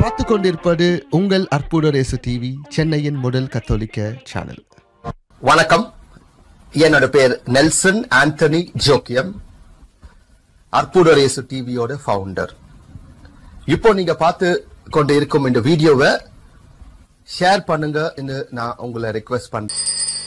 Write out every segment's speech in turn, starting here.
பார்த்து கொண்டிருப்பது உங்கள் அற்புதரேசு டிவி சென்னையின் முதல் கத்தோலிக்க சேனல் வணக்கம் என்னோட பேர் நெல்சன் ஆண்டனி ஜோக்கியம் அற்புதரேசு டிவியோட ஃபவுண்டர் இப்போ நீங்க பார்த்து கொண்டு இருக்கும் இந்த வீடியோவை ஷேர் பண்ணுங்க நான் உங்களை ரெக்வெஸ்ட் பண்றேன்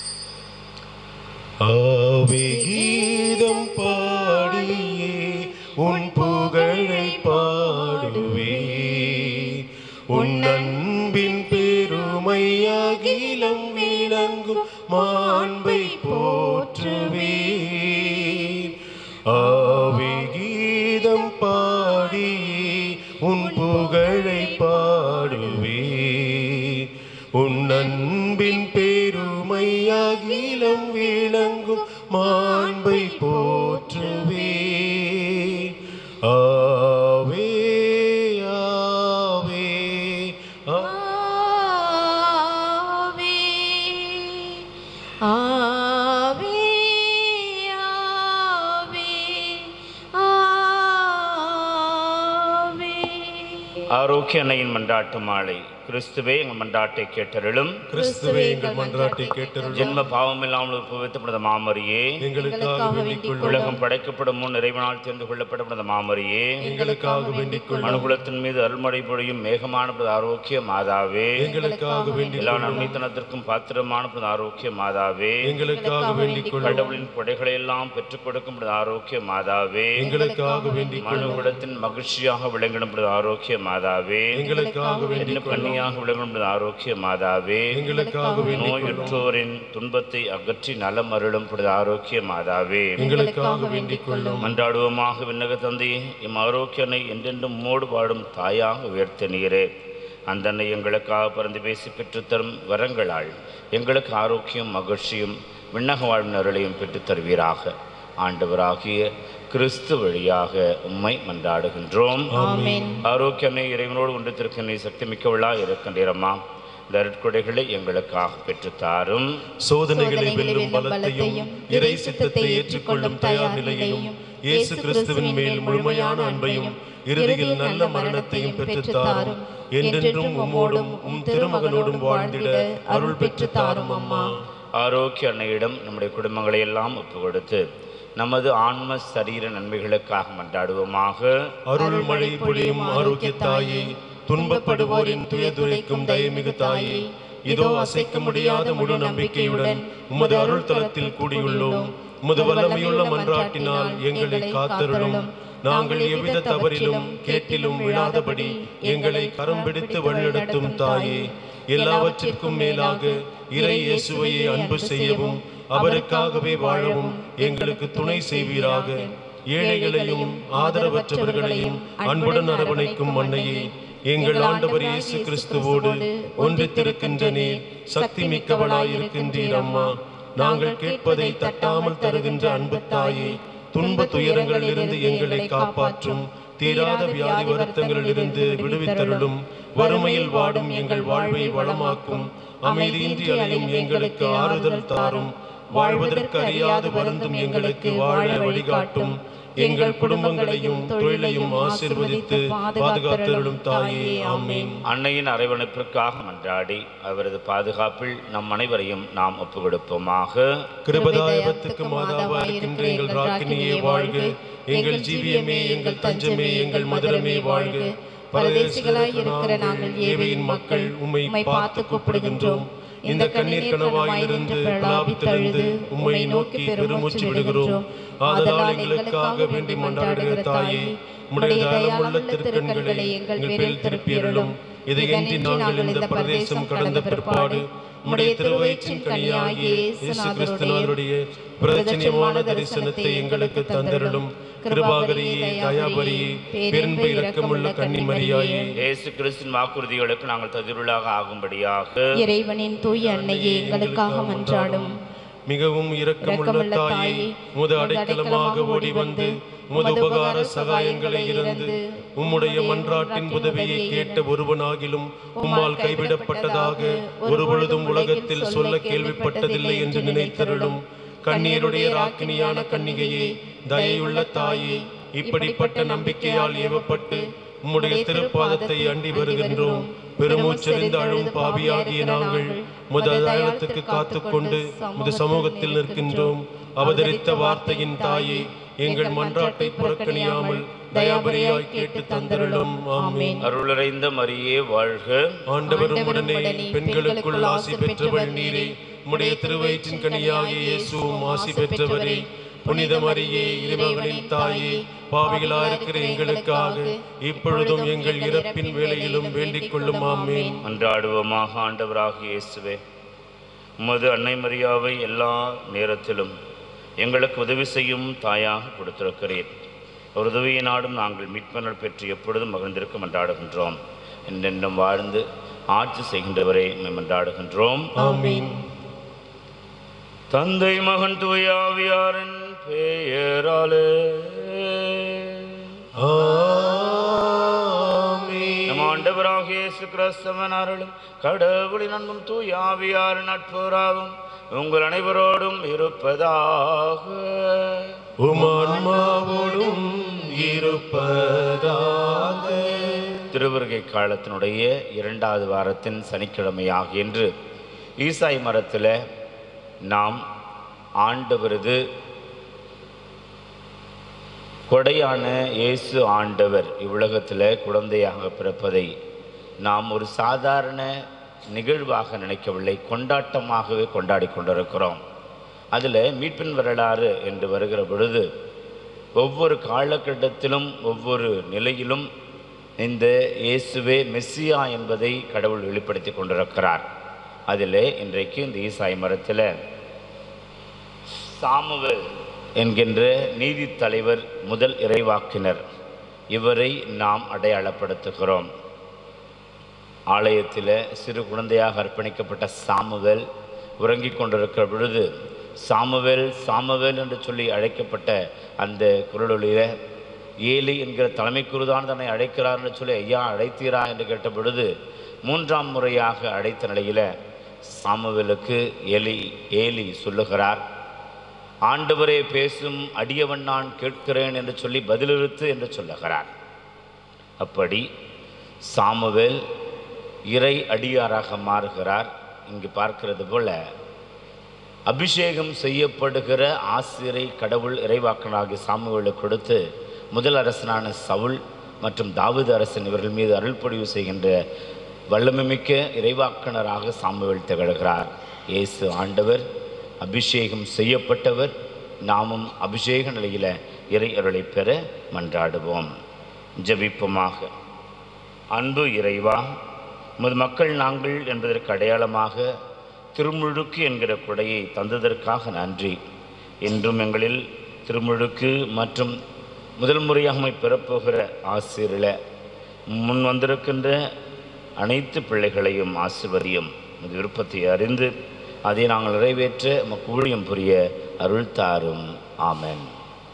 ஆவே கீதம் பாடியே உன் புகழை பாடுவே உன் அன்பின் பெருமை அகிலம் விளங்கும் மாண்பை போற்றுவே ஆவே கீதம் பாடியே உன் புகழை பாடுவே உன் அன்பின் பெருமை அகிலம் விளங்கும் மாண்பை போற்றுவே ஆவே ஆவே ஆ- ஆவே ஆவே ஆவே ஆவே ஆரோக்கிய அன்னையின் மன்றாட்டு மாலை கிறிஸ்துவே எங்கள் மன்றாட்டை கேட்டருளும் கிறிஸ்துவே எங்கள் மன்றாட்டை கேட்டருளும் ஜென்ம பாவமில்லாமல் உற்பவித்தப்பட்ட மாமரியே எங்களுக்காக வேண்டிக் கொள்ளும் உலகம் படைக்கப்படும் முன் இறைவனால் தெரிந்து கொள்ளப்பட்ட மாமரியே எங்களுக்காக வேண்டிக் கொள்ளும் மனுகுலத்தின் மீது அருள்மழை பொழியும் மேகமான ஆரோக்கிய மாதாவே எங்களுக்காக வேண்டிக் எல்லா கொள்ளும் நன்மைத்தனத்திற்கும் பாத்திரமான ஆரோக்கிய மாதாவே எங்களுக்காக வேண்டிக் கொள்ளும் கடவுளின் கொடைகளை எல்லாம் பெற்றுக் கொடுக்கும் ஆரோக்கிய மாதாவே எங்களுக்காக வேண்டிக் கொள்ளும் மனுகுலத்தின் மகிழ்ச்சியாக விளங்கிடும் ஆரோக்கிய மாதாவே எங்களுக்காக வேண்டிக் என்ன கண்ணியாக விளங்கும் ஆரோக்கிய மாதாவே எங்களுக்காக வேண்டிக் கொள்ளும் நோயுற்றோரின் துன்பத்தை அகற்றி நலம் அருளும் புனித ஆரோக்கிய மாதாவே எங்களுக்காக வேண்டிக் கொள்ளும் மன்றாடுவோமாக விண்ணக தந்தையே எம் ஆரோக்கியனை என்றென்றும் மோடு வாடும் தாயாக உயர்த்த நீரே அந்த அன்னை எங்களுக்காக பிறந்து பேசி பெற்றுத்தரும் வரங்களால் எங்களுக்கு ஆரோக்கியம் மகிழ்ச்சியும் விண்ணக வாழ்வின் அருளையும் பெற்றுத் தருவீராக ஆண்டவராகிய கிறிஸ்து வழியாக உம்மை மன்றாடுகின்றோம் ஆமென் ஆரோக்கியனை இறைவனோடு ஒன்று திருக்கனை சக்தி மிக்கவளா இருக்கின்றீரம்மா இந்த அருட்கொடைகளை எங்களுக்காக பெற்றுத்தாரும் சோதனைகளை வெல்லும் பலத்தையும் இறை சித்தத்தை ஏற்றுக்கொள்ளும் தயார் நிலையையும் இயேசு கிறிஸ்துவின் மேல் முழுமையான அன்பையும் இறுதியில் நல்ல மரணத்தையும் பெற்றுத் தாரும் என்றென்றும் உம்மோடும் உம் திருமகனோடும் வாழ்ந்திட அருள் பெற்றுத் தாரும் அம்மா ஆரோக்கிய அன்னையிடம் நம்முடைய குடும்பங்களை எல்லாம் ஒப்பு கொடுத்து நமது ஆன்ம சரீர நன்மைகளுக்காக மன்றாடுவோமாக அருள் மழை பொழியும் ஆரோக்கிய தாயே துன்பப்படுவோரின் துயதுரைக்கும் தயமிகு தாயே இதோ அசைக்க முடியாத முழு நம்பிக்கையுடன் உமது அருள் தலத்தில் கூடியுள்ளோம் உமது வல்லமையுள்ள மன்றாட்டினால் எங்களை காத்தருளும் நாங்கள் எவ்வித தவறிலும் கேட்டிலும் விழாதபடி எங்களை கரம் பிடித்து வழிநடத்தும் தாயே எல்லாவற்றிற்கும் மேலாக இறை இயேசுவையே அன்பு செய்யவும் அவருக்காகவே வாழவும் எங்களுக்கு துணை செய்வீராக ஏழைகளையும் ஆதரவற்றவர்களையும் அன்புடன் அரவணைக்கும் மன்னையே எங்கள் ஆண்டவர் இயேசு கிறிஸ்துவோடு ஒன்றித்திருக்கின்ற நீர் சக்தி மிக்கவளாயிருக்கின்றீர் அம்மா நாங்கள் கேட்பதை தட்டாமல் தருகின்ற அன்பு தாயே துன்ப துயரங்களிலிருந்து எங்களை காப்பாற்றும் தீராத வியாதி வருத்தங்களிலிருந்து விடுவித்தருளும் வறுமையில் வாடும் எங்கள் வாழ்வை வளமாக்கும் அமைதியின்றி அலையும் எங்களுக்கு ஆறுதல் தாரும் வாழ்வதற்கு அறியாது வருந்தும் எங்களுக்கு வாழ வழிகாட்டும் எங்கள் குடும்பங்களையும் தொழிலையும் ஆசீர்வதித்து பாதுகாத்தருளும் தாயே ஆமென் அன்னையின் அரவணைப்பிற்காக மன்றாடி அவரது பாதுகாப்பில் நம் அனைவரையும் நாம் ஒப்பு கொடுப்போமாக கிருபதாயவத்துக்கு மாதாவா இருக்கின்ற எங்கள் ராக்கினியே வாழ்க எங்கள் ஜீவியமே எங்கள் தஞ்சமே எங்கள் மதுரமே வாழ்க பரதேசிகளாய் இருக்கிற நாங்கள் ஏழையின் மக்கள் உம்மை பார்த்து கூப்பிடுகின்றோம் இந்த கண்ணீர் கனவாயிலிருந்து பிரலாபித்தெழுது உம்மை நோக்கி பெருமூச்சு விடுகிறோம் ஆதலால் எங்களுக்காக வேண்டி மன்றாடுகிற தாயே உம்முடைய தயாளமுள்ள திருக்கண்களை எங்கள் பேரில் திருப்பியருளும் இதையன்றி நாங்கள் இந்த பிரதேசம் கடந்த பிற்பாடு உம்முடைய திருவயிற்றின் கனியாகிய இயேசு கிறிஸ்துவனுடைய பிரதட்சணியமான தரிசனத்தை எங்களுக்கு தந்தருளும் கிருபாகரியே தயாபரியே பெரும்பு இரக்கமுள்ள கன்னிமரியாயே இயேசு கிறிஸ்தின் வாக்குறுதிகளுக்கு நாங்கள் தகுதியுள்ளாக ஆகும்படியாக இறைவனின் தூய அன்னையே எங்களுக்காக மன்றாடும் மிகவும் இரக்கமுள்ள தாயே முத அடைக்கலமாக ஓடி வந்து உமது உபகார சகாயங்களை இறந்து உம்முடைய மன்றாட்டின் உதவியை கேட்ட ஒருவனாகிலும் உம்மால் கைவிடப்பட்டதாக ஒருபொழுதும் உலகத்தில் சொல்ல கேள்விப்பட்டதில்லை என்று நினைத்தருளும் கண்ணீருடைய ராக்கினியான கன்னிகையே தயையுள்ள தாயே இப்படிப்பட்ட நம்பிக்கையால் ஏவப்பட்டு உம்முடைய திருப்பாதத்தை அண்டி வருகின்றோம் பெருமூச்செறிந்தாழும் பாவியாகிய நாங்கள் முதல் தயவத்துக்கு காத்துக்கொண்டு முது சமூகத்தில் நிற்கின்றோம் அவதரித்த வார்த்தையின் தாயே எங்கள் மன்றாட்டை புறக்கணியாமல் தயாபரியாய் கேட்டு தந்தருளும் ஆமென் அருளறைந்த மரியே வாழ்க ஆண்டவரும் உடனே பெண்களுக்குள் ஆசி பெற்றவள் நீரே உம்முடைய திருவயிற்றின் கனியாகிய இயேசுவும் ஆசி பெற்றவரே புனித மரியே இறைமகனின் தாயே பாவிகளாயிருக்கிற எங்களுக்காக இப்பொழுதும் எங்கள் இறப்பின் வேளையிலும் வேண்டிக் கொள்ளும் ஆமேன் அன்றாடுவோமாக ஆண்டவராகிய இயேசுவே உமது அன்னை மரியாவை எல்லா நேரத்திலும் எங்களுக்கு உதவி செய்யும் தாயாக கொடுத்திருக்கிறீர் ஒரு உதவியை நாடும் நாங்கள் மீட்பனர் பெற்று எப்பொழுதும் மகிழ்ந்திருக்க மன்றாடுகின்றோம் என்றென்றும் வாழ்ந்து ஆட்சி செய்கின்றவரை மன்றாடுகின்றோம் ஆமீன் தந்தை மகன் தூயாவியாரின் பெயராலே ஆமீன் நம் ஆண்டவராகிய இயேசு கிறிஸ்தவன் அருளும் கடவுளின் அன்பும் தூயாவியாரின் நட்புறாவும் உங்கள் அனைவரோடும் இருப்பதாக உமான்மாவோடும் இருப்பதாக திருவருகை காலத்தினுடைய இரண்டாவது வாரத்தின் சனிக்கிழமையாக என்று ஈசாய் மரத்தில் நாம் ஆண்டவரது கொடையான இயேசு ஆண்டவர் இவ்வுலகத்தில் குழந்தையாக பிறப்பதை நாம் ஒரு சாதாரண நிகழ்வாக நினைக்கவில்லை கொண்டாட்டமாகவே கொண்டாடி கொண்டிருக்கிறோம் அதில் மீட்பின் வரலாறு என்று வருகிற பொழுது ஒவ்வொரு காலகட்டத்திலும் ஒவ்வொரு நிலையிலும் இந்த இயேசுவே மெஸ்ஸியா என்பதை கடவுள் வெளிப்படுத்தி கொண்டிருக்கிறார் அதில் இன்றைக்கு இந்த ஈசாய் மரத்தில் சாமுவேல் என்கின்ற நீதி தலைவர் முதல் இறைவாக்கினர் இவரை நாம் அடையாளப்படுத்துகிறோம் ஆலயத்தில் சிறு குழந்தையாக அர்ப்பணிக்கப்பட்ட சாமுவேல் உறங்கிக் கொண்டிருக்கிற பொழுது சாமுவேல் சாமுவேல் என்று சொல்லி அழைக்கப்பட்ட அந்த குரலொலியில் ஏலி என்கிற தலைமை குருதான் தன்னை அழைக்கிறார் என்று சொல்லி ஐயா அழைத்தீரா என்று கேட்ட பொழுது மூன்றாம் முறையாக அழைத்த நிலையில் சாமுவேலுக்கு ஏலி ஏலி சொல்லுகிறார் ஆண்டவரே பேசும் அடியவன் நான் கேட்கிறேன் என்று சொல்லி பதிலிறுத்து என்று சொல்லுகிறார் அப்படி சாமுவேல் இறை அடியாராக மாறுகிறார் இங்கு பார்க்கிறது போல அபிஷேகம் செய்யப்படுகிற ஆசிரை கடவுள் இறைவாக்கனாகிய சாமுவேலுக்கு கொடுத்து முதல் அரசனான சவுல் மற்றும் தாவீது அரசன் இவர்கள் மீது அருள்பொழிவு செய்கின்ற வல்லமைமிக்க இறைவாக்கனராக சாமுவேல் திகழ்கிறார் இயேசு ஆண்டவர் அபிஷேகம் செய்யப்பட்டவர் நாமும் அபிஷேக நிலையில் இறை அருளை பெற மன்றாடுவோம் ஜெபிப்போமாக அன்பு இறைவா உமது மக்கள் நாங்கள் என்பதற்கு அடையாளமாக திருமுழுக்கு என்கிற கொடையை தந்ததற்காக நன்றி இன்றும் எங்களில் திருமுழுக்கு மற்றும் முதல் முறையாக உம்மை பெறப்போகிற ஆசிரியரில் முன் வந்திருக்கின்ற அனைத்து பிள்ளைகளையும் ஆசிர்வதியும் உமது விருப்பத்தை அறிந்து அதை நாங்கள் நிறைவேற்ற உமக்கு ஊழியம் புரிய அருள் தாரும் ஆமென்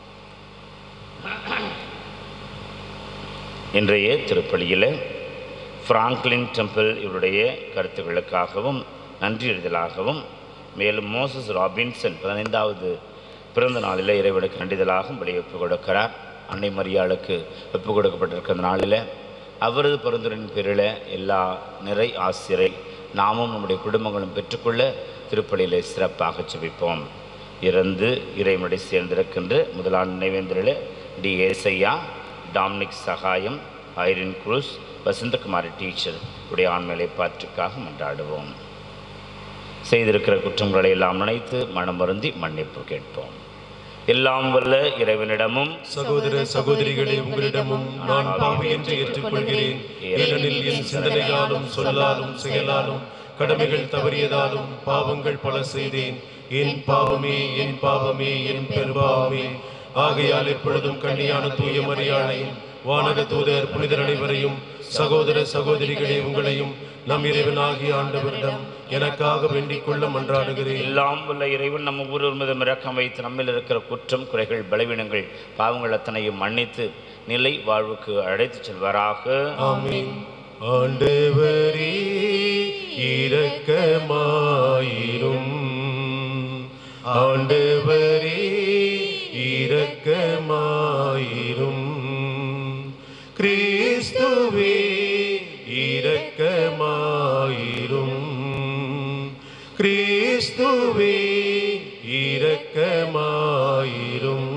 இன்றைய திருப்பலியில் பிராங்க்லின் டெம்பிள் இவருடைய கருத்துக்களுக்காகவும் நன்றியறிதலாகவும் மேலும் மோசஸ் ராபின்சன் பதினைந்தாவது பிறந்த நாளில் இறைவனுக்கு நன்றிதலாகவும் வெளியே ஒப்புக் கொடுக்கிறார் அன்னை மரியாளுக்கு ஒப்புக் கொடுக்கப்பட்டிருக்கிற நாளில் அவரது பிறந்தரின் பேரில் எல்லா நிறை ஆசிரை நாமும் நம்முடைய குடும்பங்களும் பெற்றுக்கொள்ள திருப்பலியிலே சிறப்பாக செபிப்போம் இறந்து இறைமடி சேர்ந்திருக்கின்ற முதலாம் நினைவேந்திரில் T Isaiah Dominic Sahayam Irene Cruz Vasanthakumari teacher உடைய ஆண்மையை பாற்றுக்காக மன்றாடுவோம் செய்திருக்கிற குற்றங்களை எல்லாம் நினைத்து மனம் வருந்தி மன்னிப்பு கேட்போம் எல்லாம் வல்ல இறைவனிடமும் சகோதர சகோதரிகளே உங்களிடமும் நான் பாவி என்று ஏற்றுக்கொள்கிறேன் ஏனெனில் என் சிந்தனையாலும் சொல்லாலும் செயலாலும் கடமைகள் தவறியதாலும் பாவங்கள் பல செய்தேன் என் பாவமே என் பாவமே என் பெருபாவமே ஆகையால் எப்பொழுதும் கண்ணியான தூய மரியாதையும் வானக தூதர் புனிதர் அனைவரையும் சகோதர சகோதரிகளே உங்களையும் நம் இறைவனாகிய ஆண்டவரிடம் எனக்காக வேண்டிக் கொள்ள மன்றாடுகிறேன் எல்லாம் வல்ல இறைவன் நம்ம ஒவ்வொருவர் மீதும் இரக்கம் வைத்து நம்மில் இருக்கிற குற்றம் குறைகள் பலவீனங்கள் பாவங்கள் அத்தனையும் மன்னித்து நிலை வாழ்வுக்கு அழைத்துச் செல்வாராக ஆமென் ஆண்டவரே இரக்கமாயிரும் ஆண்டவரே இரக்கமாயிரும் கிறிஸ்துவே இரக்கமாயிரும் கிறிஸ்துவே இரக்கமாயிரும்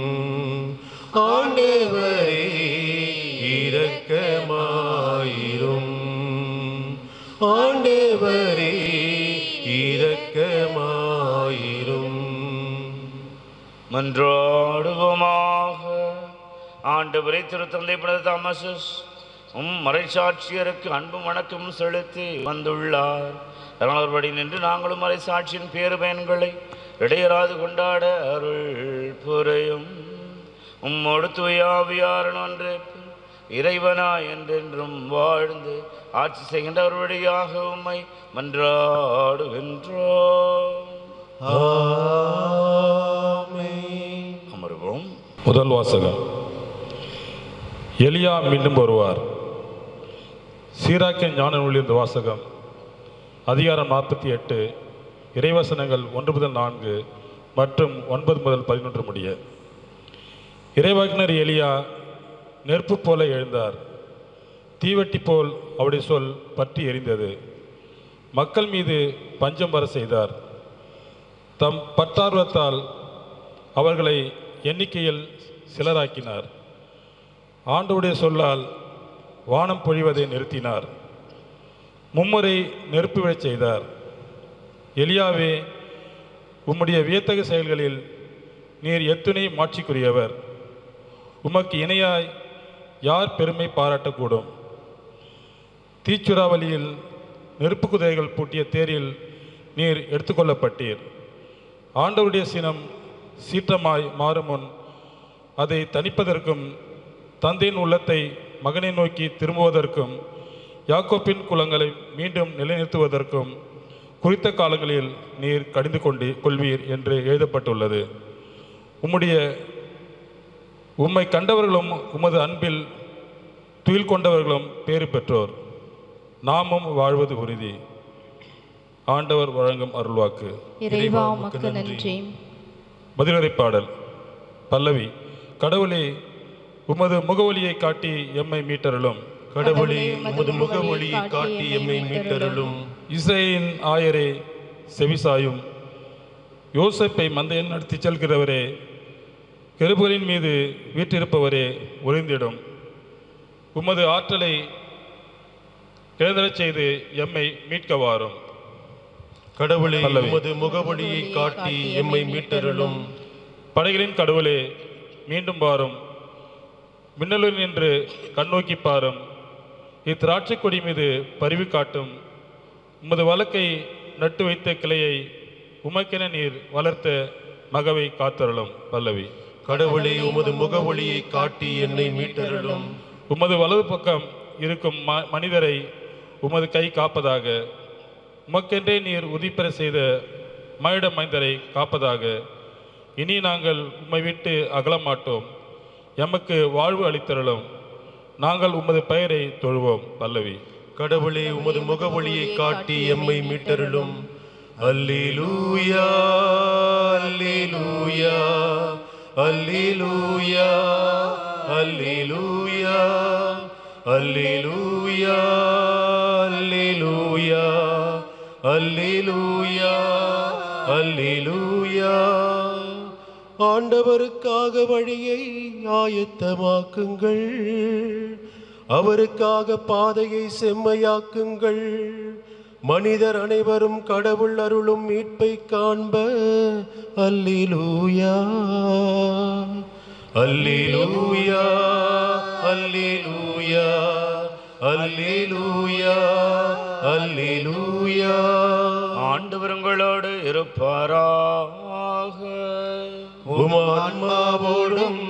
ஆண்டவரே இரக்கமாயிரும் ஆண்டவரே இரக்கமாயிரும் மன்றாடுவோமாக ஆண்டவரை திருத்தந்தை பிறந்த தாமசஸ் உம் மறைசாட்சியருக்கு அன்பும் வணக்கம் செலுத்தி வந்துள்ளார் அதனால் படி நின்று நாங்களும் மறைசாட்சியின் பேரு பயன்களை இடையராது கொண்டாட அருள் புரையும் உம்மோடு தூயாவியாரன் ஒன்று இறைவனா என்றென்றும் வாழ்ந்து ஆட்சி செய்கின்றவர் வழியாக உம்மை மன்றாடுகின்றோம் அமர்வோம் முதல் வாசகம் எலியா மீண்டும் வருவார் சீராக்கிய ஞான நூலிலிருந்து வாசகம் அதிகாரம் நாற்பத்தி எட்டு இறைவசனங்கள் ஒன்று முதல் நான்கு மற்றும் ஒன்பது முதல் பதினொன்று முடிய இறைவாக்கினர் எலியா நெருப்பு போல எழுந்தார் தீவட்டி போல் அவருடைய சொல் பற்றி எரிந்தது மக்கள் மீது பஞ்சம் வர செய்தார் தம் பட்டார்வத்தால் அவர்களை எண்ணிக்கையில் சிலராக்கினார் ஆண்டவுடைய சொல்லால் வானம் பொழிவதை நிறுத்தினார் மும்முறை நெருப்பு விழச் செய்தார் எலியாவே உம்முடைய வியத்தகு செயல்களில் நீர் எத்துணை மாட்சிக்குரியவர் உமக்கு இணையாய் யார் பெருமை பாராட்டக்கூடும் தீச்சுறாவளியில் நெருப்பு குதிரைகள் பூட்டிய தேரில் நீர் எடுத்துக்கொள்ளப்பட்டீர் ஆண்டவருடைய சினம் சீற்றமாய் மாறும் முன் அதை தணிப்பதற்கும் தந்தையின் உள்ளத்தை மகனை நோக்கி திரும்புவதற்கும் யாக்கோப்பின் குலங்களை மீண்டும் நிலைநிறுத்துவதற்கும் குறித்த காலங்களில் நீர் கடிந்து கொண்டு கொள்வீர் என்று எழுதப்பட்டுள்ளது உம்முடைய உம்மை கண்டவர்களும் உமது அன்பில் துயில் கொண்டவர்களும் பேறு பெற்றோர் நாமும் வாழ்வது உறுதி ஆண்டவர் வழங்கும் அருள்வாக்கு இறைவா உமக்கு நன்றி பதிலுரை பாடல் பல்லவி கடவுளே உமது முகவலியை காட்டி எம்மை மீட்டருளும் கடவுளே உமது முகமொழியை காட்டி எம்மை மீட்டருளும் இஸ்ரேலின் ஆயரே செவிசாயும் யோசேப்பை மந்தையன் நடத்திச் செல்கிறவரே கெருபுகளின் மீது வீற்றிருப்பவரே ஒளிந்திடும் உமது ஆற்றலை எழுதலச் செய்து எம்மை மீட்க வாரும் கடவுளே பல்லவி. உமது முகமொழியை காட்டி எம்மை மீட்டருளும் படைகளின் கடவுளே மீண்டும் பாரும் மின்னலில் நின்று கண்ணோக்கி பாரும் இத்திராட்சை கொடி மீது பரிவு காட்டும் உமது வழக்கை நட்டு வைத்த கிளையை உமக்கென நீர் வளர்த்த மகவை காத்தருளும் பல்லவி கடவுளே உமது முகமொழியை காட்டி என்னை மீட்டருளும் உமது வலது பக்கம் இருக்கும் ம மனிதரை உமது கை காப்பதாக உமக்கென்றே நீர் உதிப்பெற செய்த மயிட மைந்தரை காப்பதாக இனி நாங்கள் உம்மை விட்டு அகல மாட்டோம் எமக்கு வாழ்வு அளித்தருளும் நாங்கள் உமது பெயரை தொழுவோம் பல்லவி கடவுளே உமது முகமொழியை காட்டி எம்மை மீட்டருளும் அல்லேலூயா அல்லேலூயா அல்லேலூயா அல்லேலூயா அல்லேலூயா அல்லேலூயா அல்லேலூயா அல்லேலூயா ஆண்டவருக்காக வழியை ஆயத்தமாக்குங்கள் அவருக்காக பாதையை செம்மையாக்குங்கள் மனிதர் அனைவரும் கடவுள் அருளும் மீட்பை காண்ப அல்லேலூயா அல்லேலூயா அல்லேலூயா அல்லேலூயா அல்லேலூயா ஆண்டவர் உங்களோடு இருப்பாராக உமான்மாவோடும்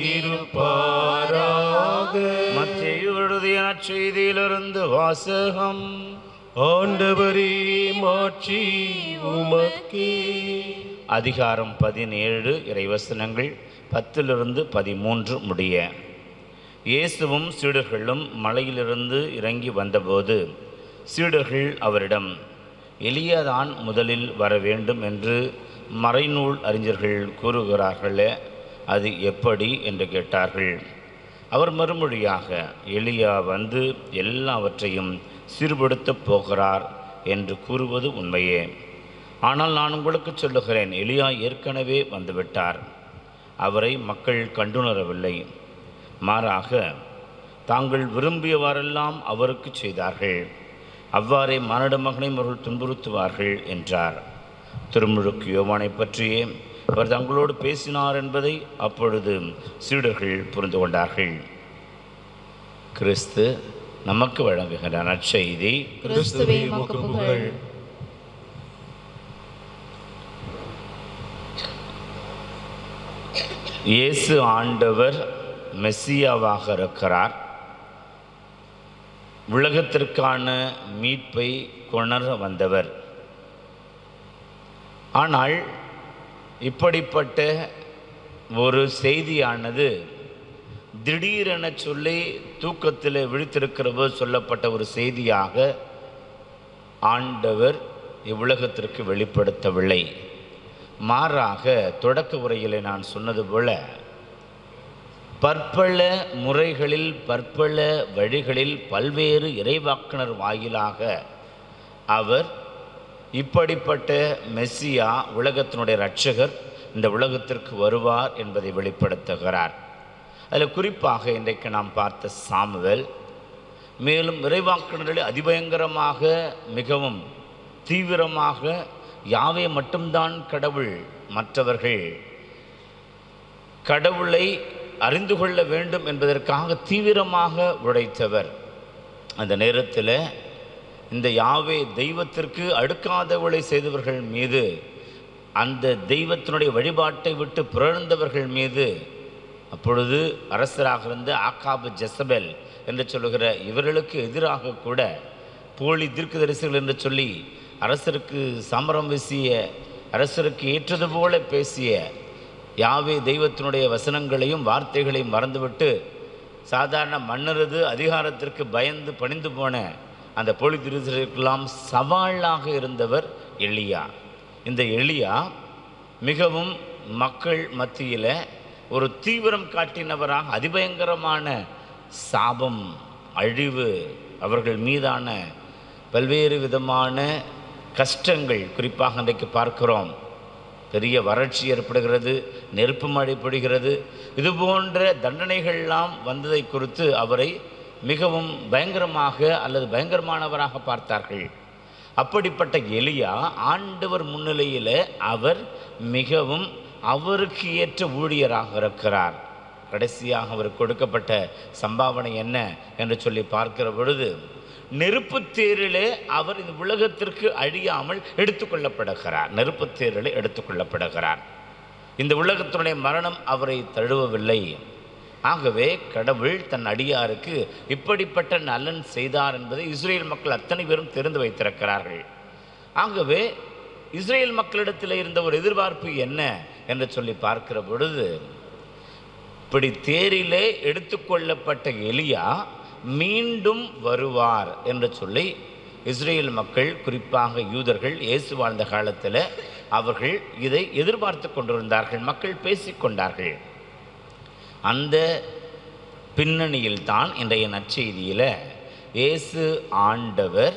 இருப்பாராக மத்திய எழுதிய நற்செய்தியிலிருந்து வாசகம் ஆண்டவரே மாட்சி உமக்கே அதிகாரம் பதினேழு இறைவசனங்கள் பத்திலிருந்து பதிமூன்று முடிய இயேசுவும் சீடர்களும் மலையிலிருந்து இறங்கி வந்தபோது சீடர்கள் அவரிடம் எளியதான் முதலில் வர வேண்டும் என்று மறைநூல் அறிஞர்கள் கூறுகிறார்களே அது எப்படி என்று கேட்டார்கள் அவர் மறுமொழியாக எலியா வந்து எல்லாவற்றையும் சீர்படுத்தப் போகிறார் என்று கூறுவது உண்மையே ஆனால் நான் உங்களுக்கு சொல்லுகிறேன் எலியா ஏற்கனவே வந்துவிட்டார் அவரை மக்கள் கண்டுணரவில்லை மாறாக தாங்கள் விரும்பியவாறெல்லாம் அவருக்கு செய்தார்கள் அவ்வாறே மானிட மகனையும் அவர்கள் துன்புறுத்துவார்கள் என்றார் திருமுழுக்கு யோவானை பற்றியே அவர் தங்களோடு பேசினார் என்பதை அப்பொழுது சீடர்கள் புரிந்து கொண்டார்கள் கிறிஸ்து நமக்கு வழங்குகிற நற்செய்தி கிறிஸ்துவே உமக்கு புகழ் இயேசு ஆண்டவர் மெஸ்ஸியாவாக இருக்கிறார் உலகத்திற்கான மீட்பை கொணர வந்தவர் ஆனால் இப்படிப்பட்ட ஒரு செய்தியானது திடீரென சொல்லி தூக்கத்தில் விழித்திருக்கிறபோது சொல்லப்பட்ட ஒரு செய்தியாக ஆண்டவர் இவ்வுலகத்திற்கு வெளிப்படுத்தவில்லை மாறாக தொடக்க உரையில் நான் சொன்னது போல பற்பல முறைகளில் பற்பல வழிகளில் பல்வேறு இறைவாக்கினர் வாயிலாக அவர் இப்படிப்பட்ட மெஸ்ஸியா உலகத்தினுடைய இரட்சகர் இந்த உலகத்திற்கு வருவார் என்பதை வெளிப்படுத்துகிறார் அதில் குறிப்பாக இன்றைக்கு நாம் பார்த்த சாமுவேல் மேலும் இறைவாக்கினர்களில் அதிபயங்கரமாக மிகவும் தீவிரமாக யாவே மட்டும்தான் கடவுள் மற்றவர்கள் கடவுளை அறிந்து கொள்ள வேண்டும் என்பதற்காக தீவிரமாக உழைத்தவர் அந்த நேரத்தில் இந்த யாவே தெய்வத்திற்கு அடுக்காதவளை செய்தவர்கள் மீது அந்த தெய்வத்தினுடைய வழிபாட்டை விட்டு பிறந்தவர்கள் மீது அப்பொழுது அரசராக இருந்த ஆக்காபு ஜெசபெல் என்று சொல்லுகிற இவர்களுக்கு எதிராக கூட போலி தீர்க்கதரிசிகள் என்று சொல்லி அரசருக்கு சமரம் வீசிய அரசருக்கு ஏற்றது போல பேசிய யாவே தெய்வத்தினுடைய வசனங்களையும் வார்த்தைகளையும் மறந்துவிட்டு சாதாரண மன்னரது அதிகாரத்திற்கு பயந்து பணிந்து போன அந்த போலி திருத்தருக்கெல்லாம் சவாலாக இருந்தவர் எளியா இந்த எளியா மிகவும் மக்கள் மத்தியில் ஒரு தீவிரம் காட்டினவராக அதிபயங்கரமான சாபம் அழிவு அவர்கள் மீதான பல்வேறு விதமான கஷ்டங்கள் குறிப்பாக இன்றைக்கு பார்க்கிறோம் பெரிய வறட்சி ஏற்படுகிறது நெருப்பு மழை பொழிகிறது இது போன்ற தண்டனைகள்லாம் வந்ததை குறித்து அவரை மிகவும் பயங்கரமாக அல்லது பயங்கரமானவராக பார்த்தார்கள் அப்படிப்பட்ட எலியா ஆண்டவர் முன்னிலையில் அவர் மிகவும் அவருக்கு ஏற்ற ஊழியராக இருக்கிறார் கடைசியாக அவர் கொடுக்கப்பட்ட சம்பாவனை என்ன என்று சொல்லி பார்க்கிற பொழுது நெருப்பு தேரிலே அவர் இந்த உலகத்திற்கு அழியாமல் எடுத்துக்கொள்ளப்படுகிறார் நெருப்பு தேரிலே எடுத்துக்கொள்ளப்படுகிறார் இந்த உலகத்தினுடைய மரணம் அவரை தழுவவில்லை ஆகவே கடவுள் தன் அடியாருக்கு இப்படிப்பட்ட நலன் செய்தார் என்பதை இஸ்ரேல் மக்கள் அத்தனை பேரும் தெரிந்து வைத்திருக்கிறார்கள் ஆகவே இஸ்ரேல் மக்களிடத்தில் இருந்த ஒரு எதிர்பார்ப்பு என்ன என்று சொல்லி பார்க்கிற பொழுது இப்படி தேரிலே எடுத்துக்கொள்ளப்பட்ட எலியா மீண்டும் வருவார் என்று சொல்லி இஸ்ரேல் மக்கள் குறிப்பாக யூதர்கள் இயேசு வாழ்ந்த காலத்தில் அவர்கள் இதை எதிர்பார்த்து கொண்டிருந்தார்கள் மக்கள் பேசிக்கொண்டார்கள் அந்த பின்னணியில் தான் இன்றைய நற்செய்தியில் இயேசு ஆண்டவர்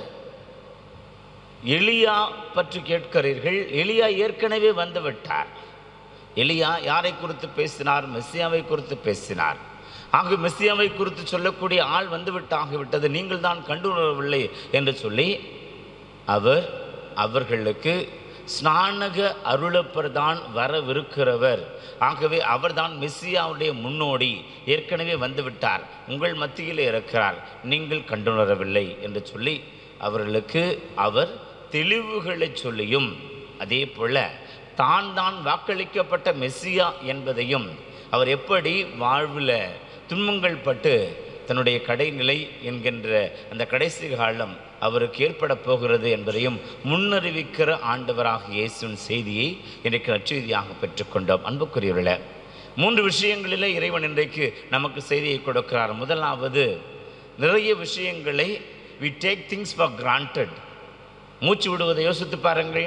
எலியா பற்றி கேட்கிறீர்கள் எலியா ஏற்கனவே வந்து விட்டார் எலியா யாரை குறித்து பேசினார் மெஸ்ஸியாவை குறித்து பேசினார் ஆக மெஸ்ஸியாவை குறித்து சொல்லக்கூடிய ஆள் வந்துவிட்டு ஆகிவிட்டது நீங்கள் தான் கண்டுணரவில்லை என்று சொல்லி அவர் அவர்களுக்கு ஸ்நானக அருளப்பர் தான் வரவிருக்கிறவர் ஆகவே அவர்தான் மெஸ்ஸியாவுடைய முன்னோடி ஏற்கனவே வந்துவிட்டார் உங்கள் மத்தியில் இருக்கிறார் நீங்கள் கண்டுணரவில்லை என்று சொல்லி அவர்களுக்கு அவர் தெளிவுகளை சொல்லியும் அதே போல தான் தான் வாக்களிக்கப்பட்ட மெஸ்ஸியா என்பதையும் அவர் எப்படி வாழ்வில் துன்பங்கள் பட்டு தன்னுடைய கடைநிலை என்கின்ற அந்த கடைசி காலம் அவருக்கு ஏற்பட போகிறது என்பதையும் முன்னறிவிக்கிற ஆண்டவராக இயேசுவின் செய்தியை இன்றைக்கு நற்செய்தியாக பெற்றுக்கொண்டோம் அன்புக்குரியவர்களே மூன்று விஷயங்களில் இறைவன் இன்றைக்கு நமக்கு செய்தியை கொடுக்கிறார் முதலாவது நிறைய விஷயங்களை we take things for granted மூச்சு விடுவதை யோசித்து பாருங்கள்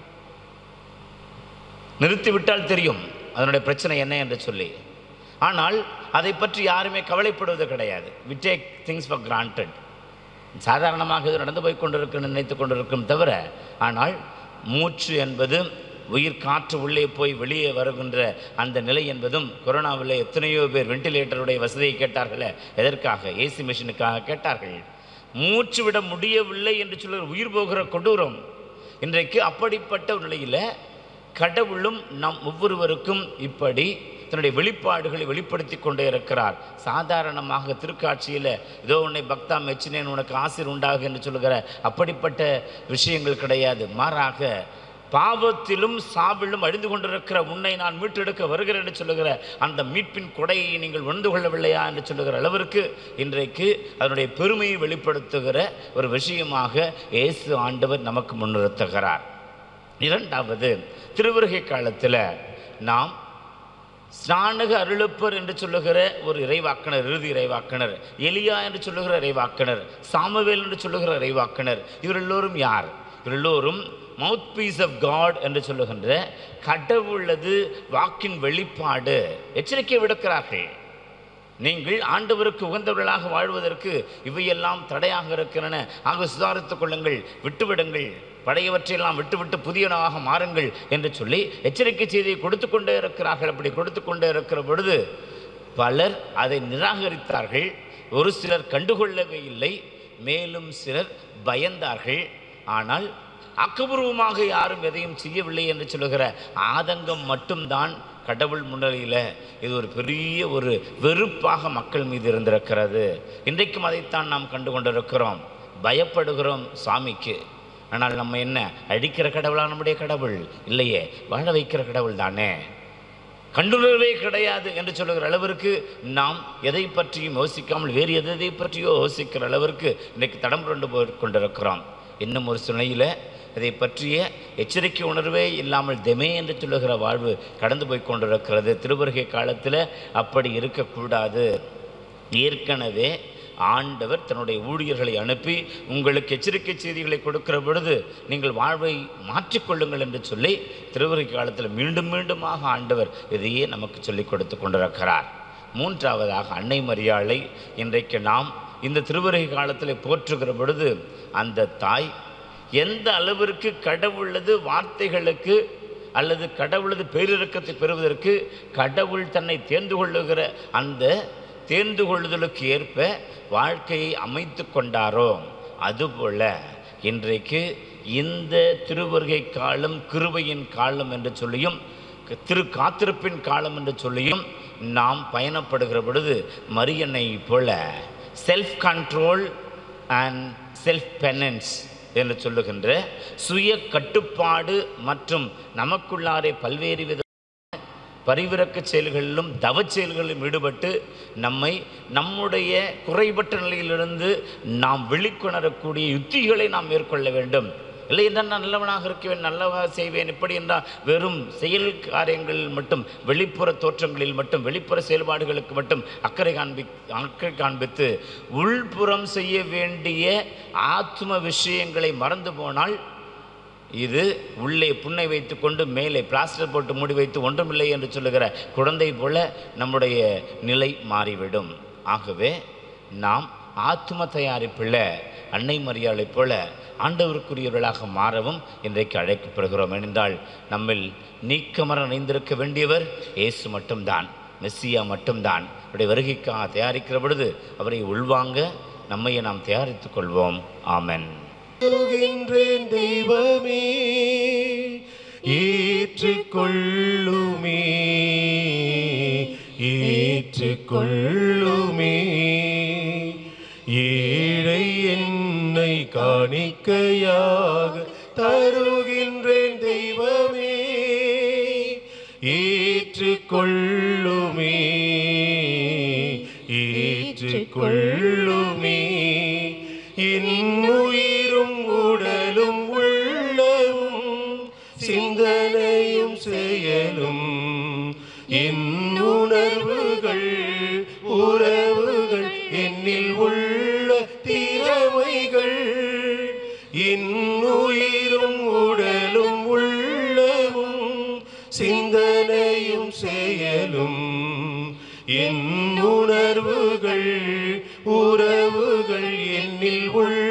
நிறுத்திவிட்டால் தெரியும் அதனுடைய பிரச்சனை என்ன என்று சொல்லி ஆனால் அதை பற்றி யாருமே கவலைப்படுவது கிடையாது we take things for granted சாதாரணமாக இது நடந்து போய் கொண்டிருக்கும் நினைத்து கொண்டிருக்கும் தவிர ஆனால் மூச்சு என்பது உயிர் காற்று உள்ளே போய் வெளியே வருகின்ற அந்த நிலை என்பதும் கொரோனாவில் எத்தனையோ பேர் வெண்டிலேட்டருடைய வசதியை கேட்டார்களே எதற்காக ஏசி மிஷினுக்காக கேட்டார்கள் மூச்சு விட முடியவில்லை என்று சொல்லுகிற உயிர் போகிற கொடூரம் இன்றைக்கு அப்படிப்பட்ட ஒரு நிலையில் கடவுளும் நம் ஒவ்வொருவருக்கும் இப்படி தன்னுடைய வெளிப்பாடுகளை வெளிப்படுத்தி கொண்டே இருக்கிறார் சாதாரணமாக திருக்காட்சியில் இதோ உன்னை பக்தா மெச்சினேன் உனக்கு ஆசிர் உண்டாக என்று சொல்லுகிற அப்படிப்பட்ட விஷயங்கள் கிடையாது மாறாக பாவத்திலும் சாவிலும் அழிந்து கொண்டிருக்கிற உன்னை நான் மீட்டெடுக்க வருகிறேன் என்று சொல்லுகிற அந்த மீட்பின் கொடையை நீங்கள் உணர்ந்து கொள்ளவில்லையா என்று சொல்லுகிற அளவிற்கு இன்றைக்கு அதனுடைய பெருமையை வெளிப்படுத்துகிற ஒரு விஷயமாக இயேசு ஆண்டவர் நமக்கு முன்னிறுத்துகிறார் இரண்டாவது திருவருகை காலத்தில் நாம் ஸ்நானக அருளப்பர் என்று சொல்லுகிற ஒரு இறைவாக்கனர் இறுதி இறைவாக்கனர் எலியா என்று சொல்லுகிற இறைவாக்கனர் சாமுவேல் என்று சொல்லுகிற இறைவாக்கனர் இவர் எல்லோரும் யார் இவர் எல்லோரும் மவுத் பீஸ் ஆஃப் காட் என்று சொல்லுகின்ற கடவுளது வாக்கின் வெளிப்பாடு எச்சரிக்கை விடுக்கிறார்கள் நீங்கள் ஆண்டவருக்கு உகந்தவர்களாக வாழ்வதற்கு இவையெல்லாம் தடையாக இருக்கின்றன ஆக சுதாரித்துக் கொள்ளுங்கள் விட்டுவிடுங்கள் பழையவற்றையெல்லாம் விட்டுவிட்டு புதியனவாக மாறுங்கள் என்று சொல்லி எச்சரிக்கை செய்தியை கொடுத்து கொண்டே இருக்கிறார்கள் அப்படி கொடுத்து கொண்டே இருக்கிற பொழுது பலர் அதை நிராகரித்தார்கள் ஒரு சிலர் கண்டுகொள்ளவே இல்லை மேலும் சிலர் பயந்தார்கள் ஆனால் ஆக்கபூர்வமாக யாரும் எதையும் செய்யவில்லை என்று சொல்லுகிற ஆதங்கம் மட்டும்தான் கடவுள் முன்னிலையில் இது ஒரு பெரிய ஒரு வெறுப்பாக மக்கள் மீது இருந்திருக்கிறது இன்றைக்கும் அதைத்தான் நாம் கண்டு கொண்டிருக்கிறோம் பயப்படுகிறோம் சாமிக்கு ஆனால் நம்ம என்ன அழிக்கிற கடவுளா நம்முடைய கடவுள் இல்லையே வாழ வைக்கிற கடவுள் தானே கண்டுணர்வே கிடையாது என்று சொல்லுகிற அளவிற்கு நாம் எதை பற்றியும் யோசிக்காமல் வேறு எதை பற்றியோ யோசிக்கிற அளவிற்கு இன்றைக்கு தடம் புரண்டு போய் கொண்டிருக்கிறோம் இன்னும் ஒரு சுனையில் இதை பற்றிய எச்சரிக்கை உணர்வே இல்லாமல் தெமே என்று சொல்லுகிற வாழ்வு கடந்து போய் கொண்டிருக்கிறது திருவருகை காலத்தில் அப்படி இருக்கக்கூடாது ஏற்கனவே ஆண்டவர் தன்னுடைய ஊழியர்களை அனுப்பி உங்களுக்கு எச்சரிக்கை செய்திகளை கொடுக்கிற பொழுது நீங்கள் வாழ்வை மாற்றிக்கொள்ளுங்கள் என்று சொல்லி திருவருகை காலத்தில் மீண்டும் மீண்டுமாக ஆண்டவர் இதையே நமக்கு சொல்லிக் கொடுத்து கொண்டிருக்கிறார் மூன்றாவதாக அன்னை மரியாளை இன்றைக்கு நாம் இந்த திருவருகை காலத்தில் போற்றுகிற பொழுது அந்த தாய் எந்த அளவிற்கு கடவுளது வார்த்தைகளுக்கு அல்லது கடவுளது பேரிரக்கத்தை பெறுவதற்கு கடவுள் தன்னை தேர்ந்து கொள்ளுகிற அந்த தேர்ந்து கொள்ளுதலுக்கு ஏற்ப வாழ்க்கையை அமைத்து கொண்டாரோ அதுபோல இன்றைக்கு இந்த திருவருகை காலம் கிருபையின் காலம் என்று சொல்லியும் திரு காத்திருப்பின் காலம் என்று சொல்லியும் நாம் பயணப்படுகிற பொழுது மரியனை போல self control and self penance என்று சொல்லுகின்ற சுய கட்டுப்பாடு மற்றும் நமக்குள்ளாரே பல்வேறு வித பரிவிறக்க செயல்களிலும் தவச் செயல்களிலும் ஈடுபட்டு நம்மை நம்முடைய குறைபட்ட நிலையிலிருந்து நாம் வெளிக்கொணரக்கூடிய யுத்திகளை நாம் மேற்கொள்ள வேண்டும் இல்லை என்றால் நான் நல்லவனாக இருக்கவேன் நல்லவாக செய்வேன் இப்படி என்றால் வெறும் செயல் காரியங்களில் மட்டும் வெளிப்புற தோற்றங்களில் மட்டும் வெளிப்புற செயல்பாடுகளுக்கு மட்டும் அக்கறை காண்பி அக்கறை காண்பித்து உள்புறம் செய்ய வேண்டிய ஆத்ம விஷயங்களை மறந்து போனால் இது உள்ளே புண்ணை வைத்துக்கொண்டு மேலே பிளாஸ்டர் போட்டு மூடி வைத்து ஒன்றுமில்லை என்று சொல்லுகிற குழந்தை போல நம்முடைய நிலை மாறிவிடும் ஆகவே நாம் ஆத்ம தயாரிப்பில் அன்னை மரியாதை போல ஆண்டவருக்குரியவர்களாக மாறவும் இன்றைக்கு அழைக்கப்படுகிறோம் என்றால் நம்மில் நீக்கமர இணைந்திருக்க வேண்டியவர் இயேசு மட்டும்தான் மெஸ்ஸியா மட்டும்தான் அவருடைய வருகைக்காக தயாரிக்கிற பொழுது அவரை உள்வாங்க நம்மையை நாம் தயாரித்துக் கொள்வோம் ஆமென் சொல்கின்றேன் தெய்வமே ஏற்றுக்கொள்ளுமே ஏற்றுக்கொள்ளுமே ஏழை என்னை காணிக்கையாக தருகின்றேன் தெய்வமே ஏற்றுக்கொள்ளுமே ஏற்றுக்கொள்ளுமே இன்னுயிரும் உடலும் உள்ளமும் சிந்தனையும் செயலும் என்னுணர்வுகள் உறவுகள் என்னில் உள்ள திறமைகள் இன்னுயிரும் உடலும் உள்ளமும் சிந்தனையும் செயலும் என் உணர்வுகள் உறவுகள் என்னில் உள்ள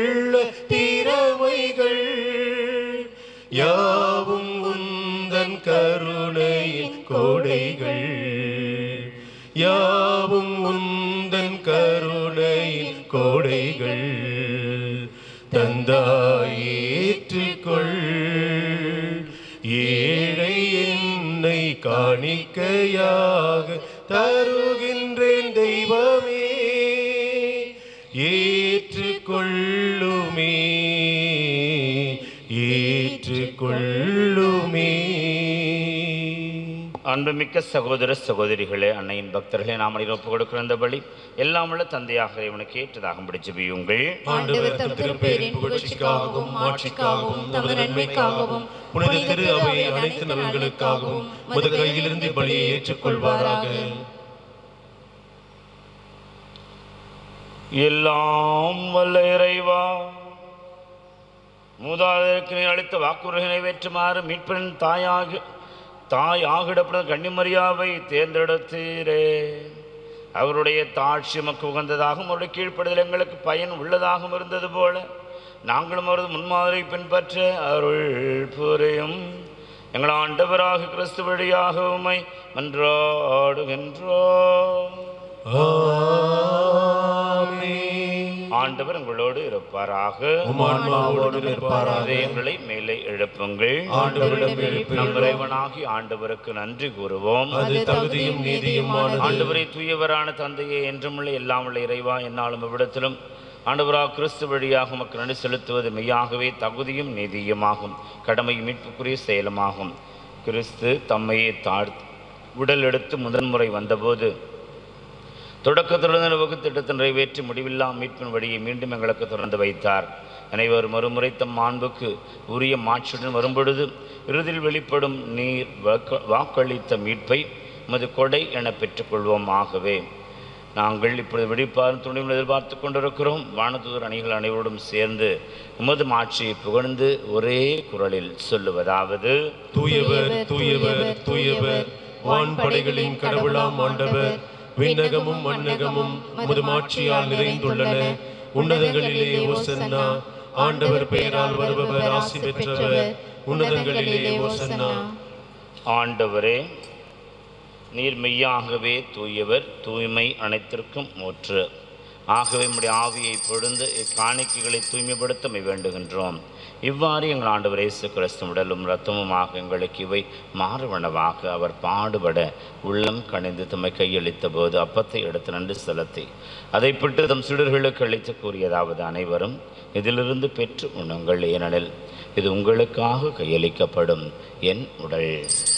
தந்தாய் ஏற்றுக்கொள் ஏழை என்னை காணிக்கையாக தருகின்றேன் தெய்வமே ஏற்றுக்கொள்ளுமே ஏற்றுக்கொள்ளுமே அன்புமிக்க சகோதர சகோதரிகளே அன்னையின் பக்தர்களே நாம் அனைவரும் ஒப்புக் கொடுக்கிற இந்த பலி எல்லாம் உள்ள தந்தையாக இவனுக்கு ஏற்றதாக பிடிச்சு பியுங்கள் ஆண்டவர் தம் திருப்பேரின் புகழ்ச்சிக்காகவும் மாட்சிக்காகவும் தமது நன்மைக்காகவும் புனித திரு அவை அனைத்து நலன்களுக்காகவும் மது கையிலிருந்து பலியை ஏற்றுக்கொள்வாராக எல்லாம் வல்ல இறைவா மூதாதையருக்கு நீர் அளித்த வாக்குறுதியை நிறைவேற்றுமாறு மீட்பின் தாயாக தாய் ஆகிடப்படும் கன்னிமரியாவை தேர்ந்தெடுத்தீரே அவருடைய தாட்சி மக்கு உகந்ததாகவும் அவருடைய கீழ்ப்படுதல் எங்களுக்கு பயன் உள்ளதாகவும் இருந்தது போல நாங்களும் அவரது முன்மாதிரி பின்பற்ற அருள் புரியும் எங்கள் ஆண்டவராக கிறிஸ்து வழியாக உம்மை மன்றாடுகின்றோம் ஆண்டவர் உங்களோடு இருப்பாராக உம் ஆன்மாவோடு இருப்பாராக. இதயங்களை மேலே எழுப்புங்கள் ஆண்டவரிடம் எழுப்புகிறோம். நம் இறைவனாகி ஆண்டவருக்கு நன்றி கூறுவோம் அது தகுதியும் நீதியுமானது ஆண்டவரை தூயவரான தந்தையே என்றுமுள்ள எல்லாம் உள்ள இறைவா என்னாலும் இவ்விடத்திலும் ஆண்டவராக கிறிஸ்து வழியாக உமக்கு நன்றி செலுத்துவது மெய்யாகவே தகுதியும் நீதியுமாகும் கடமையும் மீட்புக்குரிய செயலுமாகும் கிறிஸ்து தம்மையே தாழ்த்து உடல் எடுத்து முதன்முறை வந்தபோது தொடக்கத்திலிருந்து வகுத்திட்டத்தை நிறைவேற்றி முடிவில்லா மீட்பின் வழியை மீண்டும் எங்களுக்கு திறந்து வைத்தார் அனைவர் மறுமுறை தம் மாண்புக்கு உரிய மாட்சியுடன் வரும்பொழுது இறுதியில் வெளிப்படும் நீர் வாக்க- வாக்களித்த மீட்பை உமது கொடை என பெற்றுக்கொள்வோம் ஆகவே நாங்கள் இப்பொழுது வெடிப்பார் துணிவில் எதிர்பார்த்து கொண்டிருக்கிறோம் வானதூதர் அணிகள் அனைவரோடும் சேர்ந்து உமது மாட்சியை புகழ்ந்து ஒரே குரலில் சொல்லுவதாவது தூயவர் தூயவர் தூயவர் வான்படைகளின் கடவுளாம் ஆண்டவர் விண்ணகமும் மண்ணகமும் உமது மாட்சியால் நிறைந்துள்ளன உன்னதங்களிலே ஓசன்னா ஆண்டவர் பெயரால் வருபவர் ஆசி பெற்றவர் உன்னதங்களிலே ஓசன்னா ஆண்டவரே நீர் மெய்யாகவே தூயவர் தூய்மை அனைத்திற்கும் ஊற்று ஆகவே நம்முடைய ஆவியை பொழுந்து இக்காணிக்கைகளை தூய்மைப்படுத்த வேண்டுகின்றோம் இவ்வாறு எங்கள் ஆண்டவர் இயேசு கிறிஸ்து உடலும் இரத்தமுமாக எங்களுக்கு இவை மாறுவனவாக அவர் பாடுபட உள்ளம் கணிந்து தம்மை கையளித்த போது அப்பத்தை எடுத்து நன்றி செலுத்தி அதை பிட்டு தம் சிடர்களுக்கு அளித்து கூறியதாவது அனைவரும் இதிலிருந்து பெற்று உண்ணுங்கள் ஏனெனில் இது உங்களுக்காக கையளிக்கப்படும் என் உடல்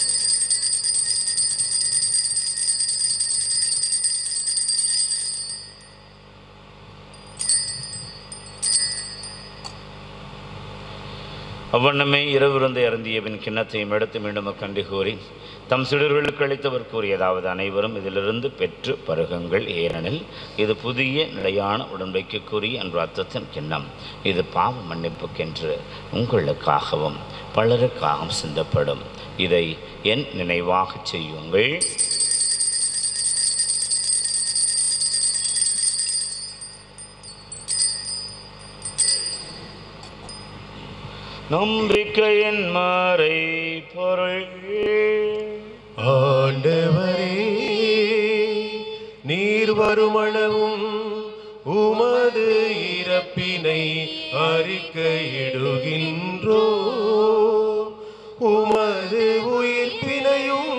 அவ்வண்ணமே இரவிருந்தை அருந்தியபின் கிண்ணத்தையும் எடுத்து மீண்டும் கண்டு கூறி தம் சிடர்களுக்கு அளித்தவர் கூறியதாவது அனைவரும் இதிலிருந்து பெற்று பருகுங்கள் ஏனெனில் இது புதிய நிலையான உடன்படிக்கைக்குரிய என்ற அர்த்தத்தின் கிண்ணம் இது பாவ மன்னிப்புக்கென்று உங்களுக்காகவும் பலருக்காகவும் சிந்தப்படும் இதை என் நினைவாகச் செய்யுங்கள் நம்பிக்கையின் மறை பொருள் ஆண்டவரே நீர் வருமளவும் உமது இறப்பினை அறிக்கையிடுகின்றோ உமது உயிர்ப்பினையும்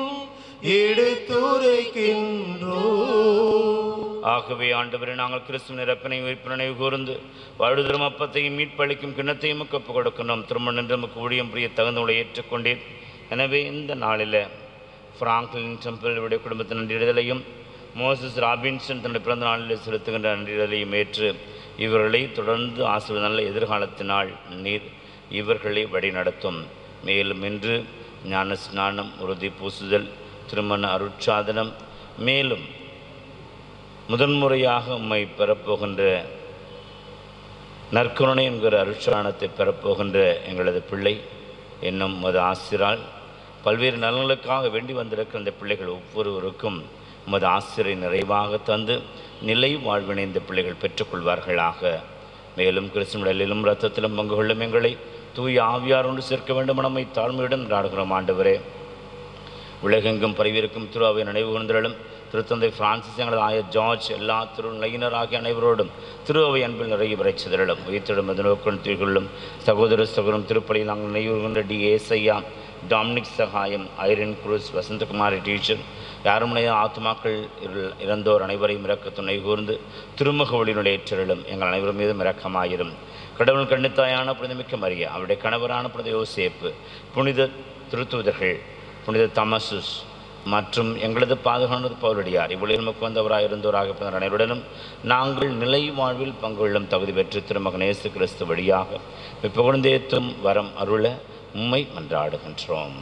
எடுத்துரைக்கின்றோ ஆகவே ஆண்டவரே நாங்கள் கிறிஸ்துவ நிரப்பினை உயிர்ப்பினை கூர்ந்து வாழ்தரும் அப்பத்தையும் மீட்பளிக்கும் கிண்ணத்தையும் ஒப்பு கொடுக்கணும் திருமணம் என்று நமக்கு ஊழியம் புரிய தகுந்தவளை ஏற்றுக்கொண்டேன் எனவே இந்த நாளில் பிராங்க்லின் டெம்பிளுடைய குடும்பத்தின் நன்றிடுதலையும் மோசஸ் ராபின்சன் தன்னுடைய பிறந்த நாளில் செலுத்துகின்ற நன்றிடுதலையும் ஏற்று இவர்களை தொடர்ந்து ஆசிரியர் நல்ல எதிர்காலத்தினால் நீர் இவர்களை வழிநடத்தும் மேலும் இன்று ஞான ஸ்நானம் உறுதி பூசுதல் திருமண அருட்சாதனம் மேலும் முதன்முறையாக உம்மை பெறப்போகின்ற நற்கருணை என்கிற அருட்சாணத்தை பெறப்போகின்ற எங்களது பிள்ளை என்னும் மது ஆசிரால் பல்வேறு நலன்களுக்காக வேண்டி வந்திருக்கிற இந்த பிள்ளைகள் ஒவ்வொருவருக்கும் உமது ஆசிரியை நிறைவாக தந்து நிலை வாழ்வினை இந்த பிள்ளைகள் பெற்றுக்கொள்வார்களாக மேலும் கிறிஸ்துவனிலும் இரத்தத்திலும் பங்கு கொள்ளும் எங்களை தூய ஆவியார் ஒன்று சேர்க்க வேண்டும் நம்மை தாழ்மையுடன் நாடுகிறோம் ஆண்டவரே உலகெங்கும் பரவியிருக்கும் திருவாவை நினைவு கூர்ந்தலும் திருத்தந்தை பிரான்சிஸ் எங்களது ஆயர் ஜார்ஜ் எல்லா திருநிலையினர் ஆகிய அனைவரோடும் திரு அவை அன்பில் நிறைய வரை சிதறலும் உயிர்த்திடும் நோக்கம் திகழும் சகோதர சகோதரம் திருப்பலியில் நாங்கள் நினைவுகின்ற D Isaiah Dominic Sagayam Irene Cruz Vasanthakumari teacher யாருமுனைய ஆத்மாக்கள் இரு- இறந்தோர் அனைவரையும் இறக்க துணை கூர்ந்து திருமுக ஒளியினுடைய ஏற்றலும் எங்கள் அனைவரும் மீதும் இரக்கமாயிரும் கடவுள் கண்ணித்தாயான புனிதமிக்க மரியா அவருடைய கணவரான புனித யோசேப்பு புனித திருத்தூதர்கள் புனித தமசுஸ் மற்றும் எங்களது பாதுகானது பவுலடியார் இவ்வளவு நமக்கு வந்தவராக இருந்தோராக பிறந்த அனைவருடனும் நாங்கள் நிலை வாழ்வில் பங்குள்ளும் தகுதி பெற்று திருமகன் இயேசு கிறிஸ்து வழியாக புகழ்ந்தேத்தும் வரம் அருள உம்மை மன்றாடுகின்றோம்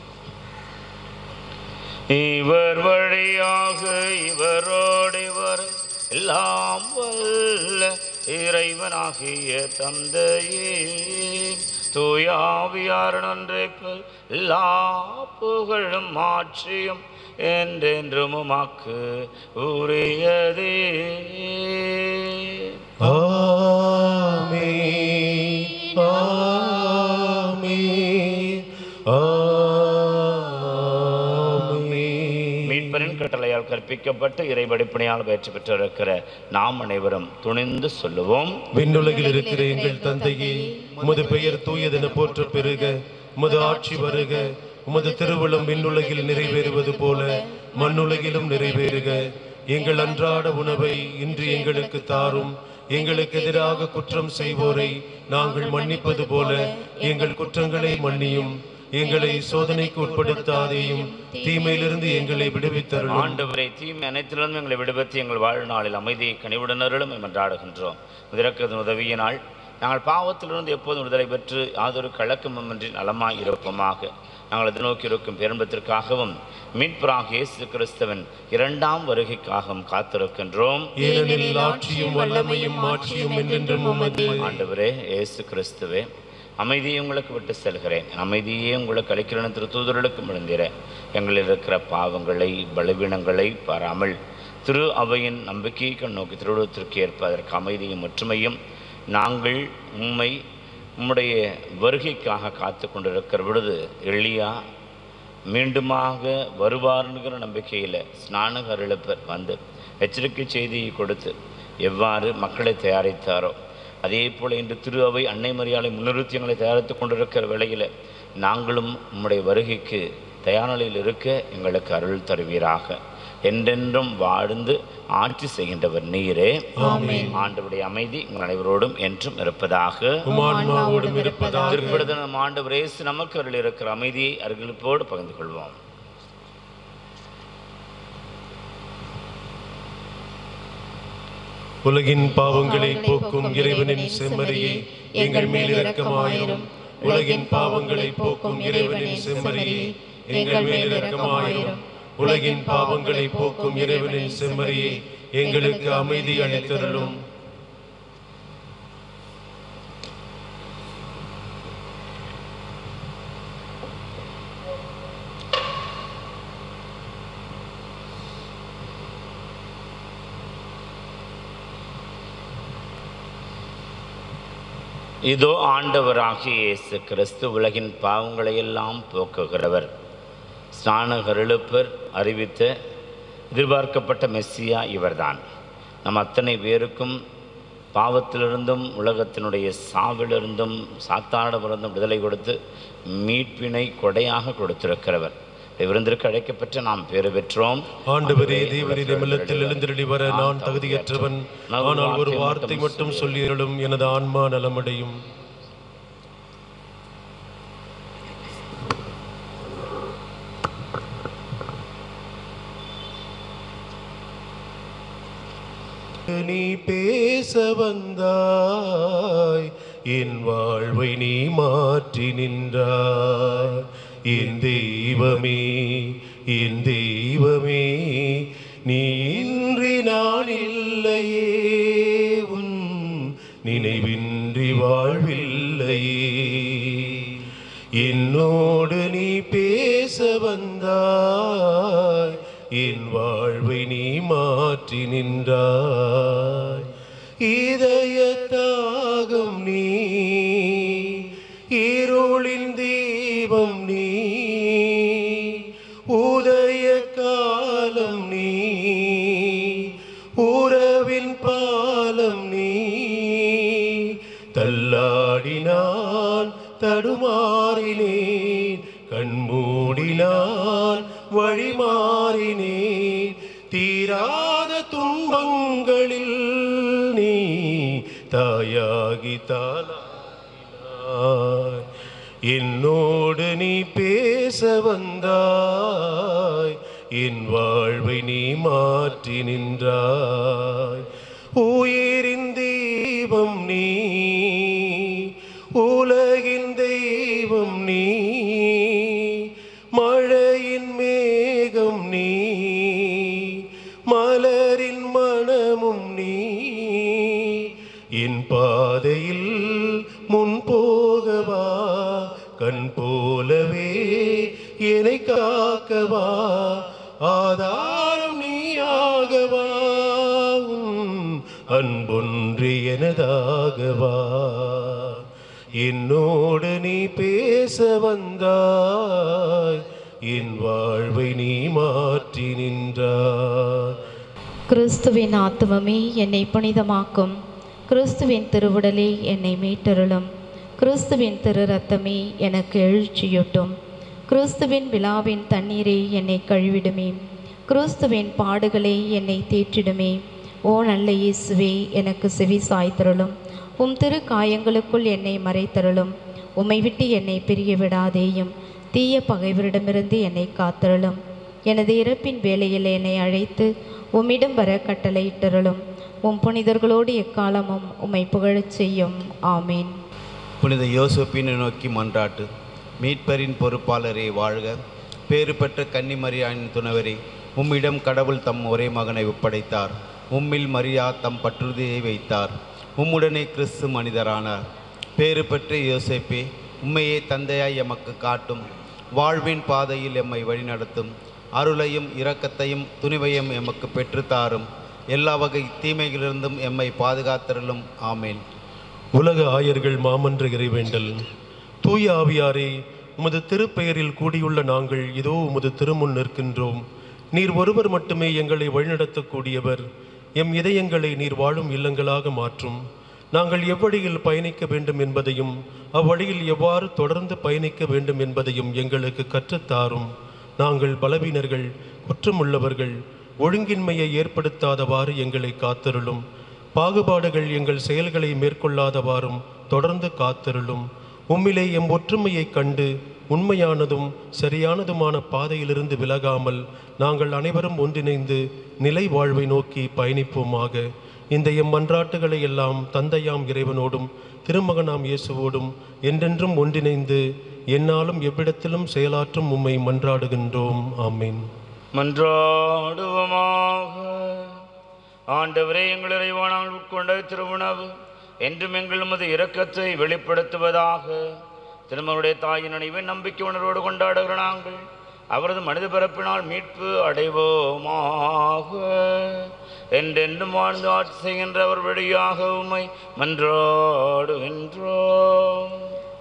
இவர் வழியாக இவரோடு இவர் எல்லாம் வல்ல இறைவனாகிய தந்தையே தூயாவியார் நன்றைக்கு எல்லா புகழும் ஆட்சியும் என்றென்றும் உமாக்கு உரியதே ஆமென் ஆமென் ஆமென் மீட்பரின் கட்டளையால் கற்பிக்கப்பட்டு இறைவடிப்பணியால் பயிற்சி பெற்றிருக்கிற நாம் அனைவரும் துணிந்து சொல்லுவோம் விண்ணுலகில் இருக்கிற எங்கள் தந்தையே உமது பெயர் தூயதென போற்ற பெருக உமது ஆட்சி வருக உமது திருவுளம் விண்ணுலகில் நிறைவேறுவது போல மண்ணுலகிலும் நிறைவேறுக எங்கள் அன்றாட உணவை இன்று எங்களுக்கு தாரும் எங்களுக்கு எதிராக குற்றம் செய்வோரை நாங்கள் மன்னிப்பது போல எங்கள் குற்றங்களை மன்னியும் எங்களை சோதனைக்கு உட்படுத்தாதேயும் தீமையிலிருந்து எங்களை விடுவித்தருளும் ஆண்டவரை தீமை அனைத்திலிருந்தும் எங்களை விடுவித்து எங்கள் வாழ்நாளில் அமைதியை கனிவுடனர்களும் மன்றாடுகின்றோம் இதற்கதன் உதவியினால் நாங்கள் பாவத்திலிருந்து எப்போதும் விடுதலை பெற்று யாதொரு கலக்கமின்றி நலமாய் இருப்போமாக நாங்கள் எதிர்நோக்கி இருக்கும் பேரம்பத்திற்காகவும் மீட்பராக இயேசு கிறிஸ்தவன் இரண்டாம் வருகைக்காகவும் காத்திருக்கின்றோம் ஏனெனில் ஆட்சியும் வல்லமையும் மாட்சியும் என்றென்றும் உமது ஆண்டவரே இயேசு கிறிஸ்துவே அமைதியை உங்களுக்கு விட்டு செல்கிறேன் அமைதியே உங்களுக்கு அளிக்கிறேன் திரு தூதர்களுக்கும் விழுந்திரேன் எங்களில் இருக்கிற பாவங்களை பலவீனங்களை பாராமல் திரு அவையின் நம்பிக்கையை கண் நோக்கி திருவிழத்திற்கு ஏற்ப அதற்கு அமைதியும் ஒற்றுமையும் நாங்கள் உம்மை உம்முடைய வருகைக்காக காத்து கொண்டிருக்கிற பொழுது எளியா மீண்டுமாக வருவார்ங்கிற நம்பிக்கையில் ஸ்நானக அருளப்பர் வந்து எச்சரிக்கை செய்தியை கொடுத்து எவ்வாறு மக்களை தயாரித்தாரோ அதே போல் இன்று திரு அவை அன்னை மரியாதை முன்னிறுத்தி எங்களை தயாரித்து கொண்டிருக்கிற வேளையில் நாங்களும் உம்முடைய வருகைக்கு தயார் நிலையில் இருக்க எங்களுக்கு அருள் தருவீராக என்றென்றும் வாழ்ந்து ஆட்சி செய்கின்றவர் நீரே ஆண்டவருடைய அமைதி உங்கள் அனைவரோடும் என்றும் இருப்பதாக உமான்மாவோடும் இருப்பதாக திருப்பிடத்தில் நம் ஆண்டவர் இயேசு நமக்கு அருள் இருக்கிற அமைதியை அருகிலிப்போடு பகிர்ந்து கொள்வோம் உலகின் பாவங்களை போக்கும் இறைவனின் செம்மறியே எங்கள் மேல் இரக்கமாயிரும் உலகின் பாவங்களை போக்கும் இறைவனின் செம்மறியே எங்கள் மேல் இரக்கமாயிரும் உலகின் பாவங்களை போக்கும் இறைவனின் செம்மறியே எங்களுக்கு அமைதி அளித்தருளும் இதோ ஆண்டவராகிய இயேசு கிறிஸ்து உலகின் பாவங்களை எல்லாம் போக்குகிறவர் ஸ்நானகருளுப்பர் அறிவித்த எதிர்பார்க்கப்பட்ட மெஸ்ஸியா இவர்தான் நம் அத்தனை பேருக்கும் பாவத்திலிருந்தும் உலகத்தினுடைய சாவிலிருந்தும் சாத்தானிடமிருந்தும் விடுதலை கொடுத்து மீட்பினை கொடையாக கொடுத்திருக்கிறவர் விருந்திற்கு அழைக்கப்பட்டு நாம் பேறு பெற்றோம் ஆண்டவரே தேவரீர் இல்லத்தில் எழுந்தருளி வர நான் தகுதியற்றவன் ஆனால் ஒரு வார்த்தை மட்டும் சொல்லியருளும் எனது ஆன்மா நலமடையும் நீ பேச வந்தாய் என் வாழ்வை நீ மாற்றி நின்றாய் என் தெய்வமே என் தெய்வமே நீ இன்றி நான் இல்லையே உன் நினைவின்றி வாழ்வில்லையே என்னோடு நீ பேச வந்தாய் என் வாழ்வை நீ மாற்றி நின்றாய் இதய தாகம் நீ இருளின் தீபம் நீ உதய காலம் நீ தள்ளாடினான் தடுமாறினேன் கண்மூடினான் வழிமாறினேன் தீராத துன்பங்களில் நீ தாயாகி தாளாகினாய் என்னோடு நீ பேச வந்தாய் என் வாழ்வை நீ மாற்றி நின்றாய் உயிரின் தெய்வம் நீ உலகின் தெய்வம் நீ மழையின் மேகம் நீ மலரின் மனமும் நீ என் பாதையில் முன் போகவா கண் போலவே என்னை காக்கவா ஆதாரம் நீயாகவா உன் அன்பொன்று எனதாகவா என்னோடு நீ பேச வந்தாய் என் வாழ்வை நீ மாற்றி நின்றாய் கிறிஸ்துவின் ஆத்துவமே என்னை புனிதமாக்கும் கிறிஸ்துவின் திருவுடலே என்னை மீட்டருளும் கிறிஸ்துவின் திரு ரத்தமே எனக்கு எழுச்சியூட்டும் கிறிஸ்துவின் விழாவின் தண்ணீரே என்னை கழுவிடுமே கிறிஸ்துவின் பாடுகளே என்னை தேற்றிடுமே ஓ நல்ல இயேசுவே எனக்கு செவி சாய்த்தருளும் உம் திரு காயங்களுக்குள் என்னை மறைத்தருளும் உம்மை விட்டு என்னை பிரிய விடாதேயும் தீய பகைவரிடமிருந்து என்னை காத்தருளும் எனது இறப்பின் வேளையில் என்னை அழைத்து உம்மிடம் வர கட்டளையிட்டருளும் உம் புனிதர்களோடு எக்காலமும் உம்மை புகழச் செய்யும் ஆமீன் புனித யோசப்பினை நோக்கி மன்றாட்டு மீட்பரின் பொறுப்பாளரே வாழ்க பேறு பெற்ற கன்னிமரியானின் துணவரே உம்மிடம் கடவுள் தம் ஒரே மகனை ஒப்படைத்தார் உம்மில் மரியா தம் பற்றுறுதியை வைத்தார் உம்முடனே கிறிஸ்து மனிதரானார் பேறு பெற்ற யோசேப்பே உம்மையே தந்தையாய் எமக்கு காட்டும் வாழ்வின் பாதையில் எம்மை வழிநடத்தும் அருளையும் இரக்கத்தையும் துணிவையும் எமக்கு பெற்றுத்தாரும் எல்லா வகை தீமைகளிலிருந்தும் எம்மை பாதுகாத்தருளும் ஆமேன் உலக ஆயர்கள் மாமன்ற இறைவேண்டல் தூய ஆவியாரே உமது திருப்பெயரில் கூடியுள்ள நாங்கள் இதோ உமது திருமுன் நிற்கின்றோம் நீர் ஒருவர் மட்டுமே எங்களை வழிநடத்தக்கூடியவர் எம் இதயங்களை நீர் வாழும் இல்லங்களாக மாற்றும் நாங்கள் எவ்வழியில் பயணிக்க வேண்டும் என்பதையும் அவ்வழியில் எவ்வாறு தொடர்ந்து பயணிக்க வேண்டும் என்பதையும் எங்களுக்கு கற்றுத்தாரும் நாங்கள் பலவீனர்கள் குற்றமுள்ளவர்கள் ஒழுங்கின்மையை ஏற்படுத்தாதவாறு எங்களை காத்தருளும் பாகுபாடுகள் எங்கள் செயல்களை மேற்கொள்ளாதவாறும் தொடர்ந்து காத்தருளும் உம்மிலே எம் ஒற்றுமையைக் கண்டு உண்மையானதும் சரியானதுமான பாதையிலிருந்து விலகாமல் நாங்கள் அனைவரும் ஒன்றிணைந்து நிலை வாழ்வை நோக்கி பயணிப்போமாக இந்த எம் மன்றாட்டுகளை எல்லாம் தந்தையாம் இறைவனோடும் திருமகனாம் இயேசுவோடும் என்றென்றும் ஒன்றிணைந்து என்னாலும் எவ்விடத்திலும் செயலாற்றும் உம்மை மன்றாடுகின்றோம் ஆமீன் மன்றாடுவோமாக ஆண்டவரே எங்கள் இறைவானால் உட்கொண்ட திருவுணவு என்றும் எங்கள் உமது இரக்கத்தை வெளிப்படுத்துவதாக திருமகளுடைய தாயின் நினைவை நம்பிக்கை உணர்வோடு கொண்டாடுகிற நாங்கள் அவரது மனித பிறப்பினால் மீட்பு அடைவோமாக என்றென்றும் வாழ்ந்து ஆட்சி செய்கின்ற அவர் வழியாக உம்மை மன்றாடுகின்றோம்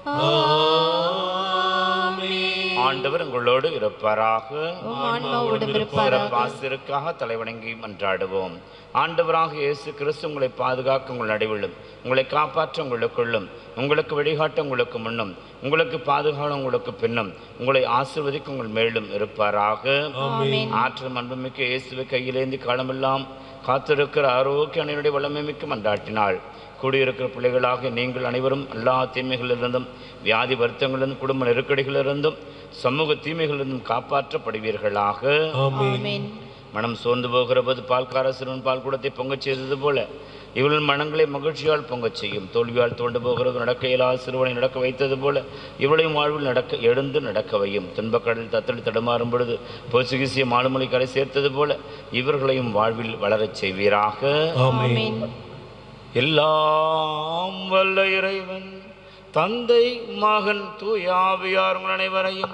ஆண்டவர் உங்களோடு இருப்பாராக உம் ஆன்மாவோடும் இருப்பாராக ஆசிரியருக்காக தலைவணங்கி மன்றாடுவோம் ஆண்டவராக இயேசு கிறிஸ்து உங்களை பாதுகாக்க உங்கள் நடுவிலும் உங்களை காப்பாற்ற உங்களுக்குள்ளும் உங்களுக்கு வழிகாட்ட உங்களுக்கு முன்னும் உங்களுக்கு பாதுகாக்க உங்களுக்கு பின்னும் உங்களை ஆசிர்வதிக்க உங்கள் மேலும் இருப்பாராக ஆமென். ஆற்றல் அன்புமிக்க இயேசுவை கையிலேந்தி காலமெல்லாம் காத்திருக்கிற ஆரோக்கிய அணையுடைய வல்லமை மிக்க மன்றாட்டினாள் கூடியிருக்கிற பிள்ளைகளாக நீங்கள் அனைவரும் எல்லா தீமைகளிலிருந்தும் வியாதி வருத்தங்களிலிருந்தும் குடும்ப நெருக்கடிகளிலிருந்தும் சமூக தீமைகளிலிருந்தும் காப்பாற்றப்படுவீர்களாக ஆமென் மனம் சோர்ந்து போகிற போது பால்கார சிறுவன் பால் கூடத்தை பொங்கச் செய்தது போல இவள் மனங்களை மகிழ்ச்சியால் பொங்கச் செய்யும் தோல்வியால் தோண்டு போகிறது நடக்க இயலாத சிறுவனை நடக்க வைத்தது போல இவளையும் வாழ்வில் நடக்க எழுந்து நடக்க வையும் துன்பக்கடல் தத்தளி தடுமாறும் பொழுது போர்ச்சுகீசிய மாலுமொழி கரை சேர்த்தது போல இவர்களையும் வாழ்வில் வளரச் செய்வீராக ஆமென் எல்லாம் வல்ல இறைவன் தந்தை மகன் தூயாவியார் உங்கள் அனைவரையும்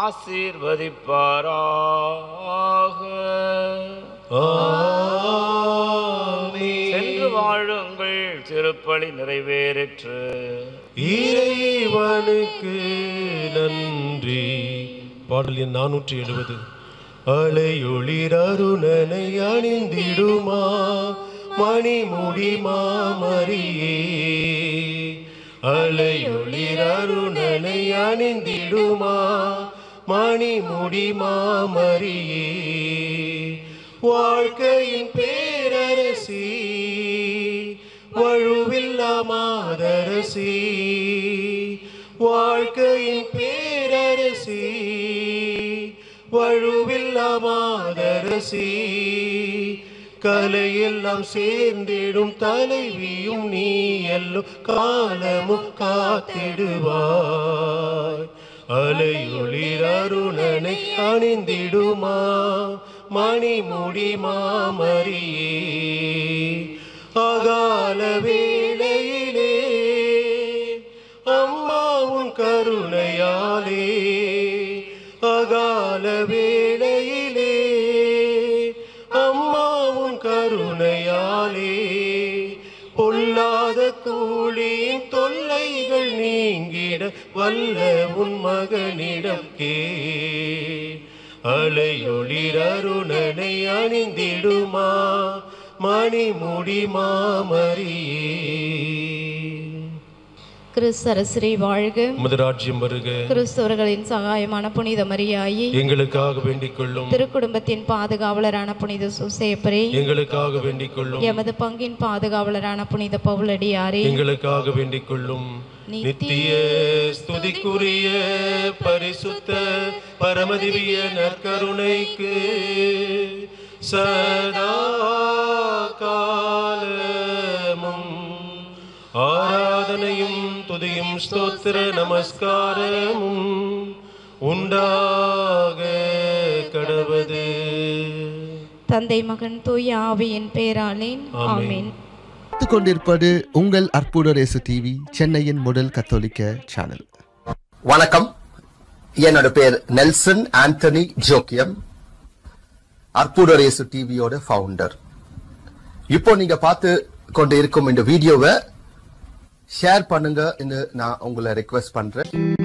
ஆசீர்வதிப்பாராக சென்று வாழுங்கள் திருப்பலி நிறைவேறிற்று இறைவனுக்கு நன்றி பாடல் எண் நானூற்றி எழுபது அலையொளிர் அருணனை அணிந்திடுமா மணிமுடி மாமரியே அலையொளிர் அருணனை அணிந்திடுமா மணிமுடி மாமரியே வாழ்க்கையின் பேரரசி வழுவில்லா மாதரசி வாழ்க்கையின் பேரரசி வழுவில்லா மாதரசி கலையெல்லாம் சேர்ந்திடும் தலைவியும் நீ எல்லும் காலமும் காத்திடுவாய் அலையொளிர் அருணனை அணிந்திடுமா மணிமுடி மாமரியே அகால வேளையிலே அம்மா உன் கருணையாலே அகால வேளையிலே அம்மா உன் கருணையாலே பொல்லாத கூலியின் தொல்லைகள் நீங்கிட வல்ல உன் மகனிடம் கே அலையொளிர் அருணனை அணிந்திடுமா மணிமுடி மாமரியே கிறிஸ்தரசிரை வாழ்க உமது ராஜ்யம் வருக கிறிஸ்தவர்களின் சகாயமான புனித மரியாயி எங்களுக்காக வேண்டிக் கொள்ளும் திருக்குடும்பத்தின் பாதுகாவலரான புனித சுசேப்பரே எங்களுக்காக வேண்டிக் கொள்ளும் எமது பங்கின் பாதுகாவலரான புனித பவுலடியாரே எங்களுக்காக வேண்டிக் கொள்ளும் நித்திய ஸ்துதிக்குரிய பரிசுத்த பரமதிவிய நற்கருணைக்கு சதா காலமும் ஆராதனையும் துதியும் ஸ்தோத்திர நமஸ்காரமும் உண்டாக கடவது தந்தை மகன் தூய ஆவியின் பேராலேன் ஆமென். ஆமென் பார்த்து கொண்டிருப்பது உங்கள் அற்புதரேசு டிவி சென்னையின் முதல் கத்தோலிக்க சேனல் வணக்கம் என்னோட பேர் நெல்சன் ஆண்டனி ஜோக்கியம் அற்புதரேசு டிவியோட ஃபவுண்டர் இப்போ நீங்க பார்த்து கொண்டு இருக்கும் இந்த வீடியோவை ஷேர் பண்ணுங்க நான் உங்களை ரெக்வெஸ்ட் பண்றேன்